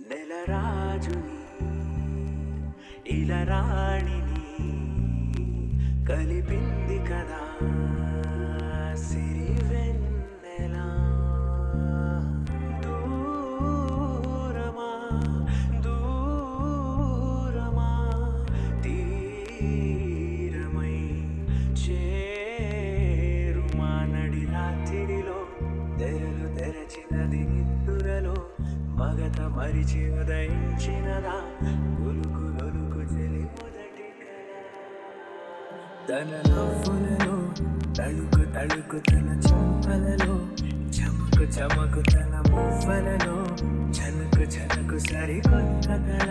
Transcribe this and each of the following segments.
నెలరాజుని ఇలరాణిని కలిపింది కదా సిరి వెన్నెలా దూరమా దూరమా తీరమై చేరుమా నడి రాత్రిలో తెరలు తెరచినది నిద్దురలో మగత మరిచి ఉదయించినదా గొలుకు గొలుకు చెలి మొదటి కల తన నవ్వులలో తళుకు తళుకు తన చెంపలలో చమకు చమకు తన మువ్వలలో చనుకు చనుకు సరికొత్త కళ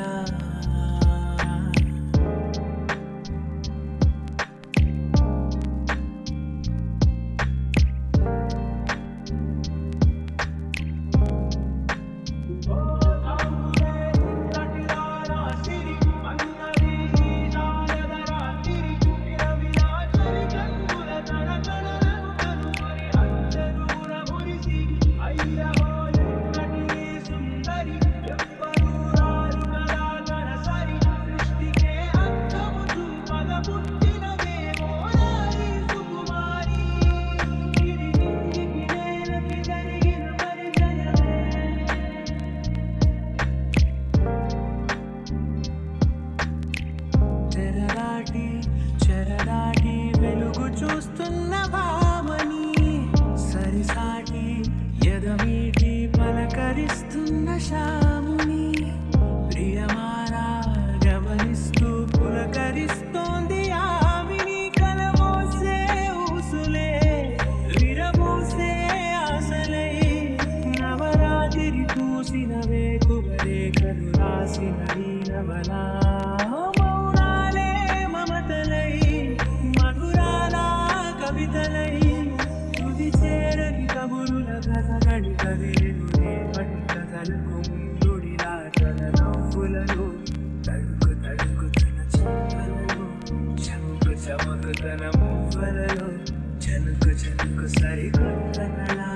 చెరదాటి చెరదాటి వెలుగు చూస్తున్న భామని సరిసాటి ఎదమీటి పలకరిస్తున్న శాముని ప్రియమారా గమనిస్తూ పులకరిస్తోంది ఆవిని కలమోసే ఊసులే విరమూసే ఆశలై నవరాత్రి పూసిన వేకువరేఖలు రాసిన వీరవలా మౌనాలే మమతలై మధురాల కవితలై తుది చేరని కబురుల కథగడి కదిలిను రేపటి కథలకు ముందుడిలా తన నవ్వులలో తడుకు తడుకు తన చింతలలో చముకు చమకు తన మువ్వలలో చనుకు చనుకు సరికొత్త కళ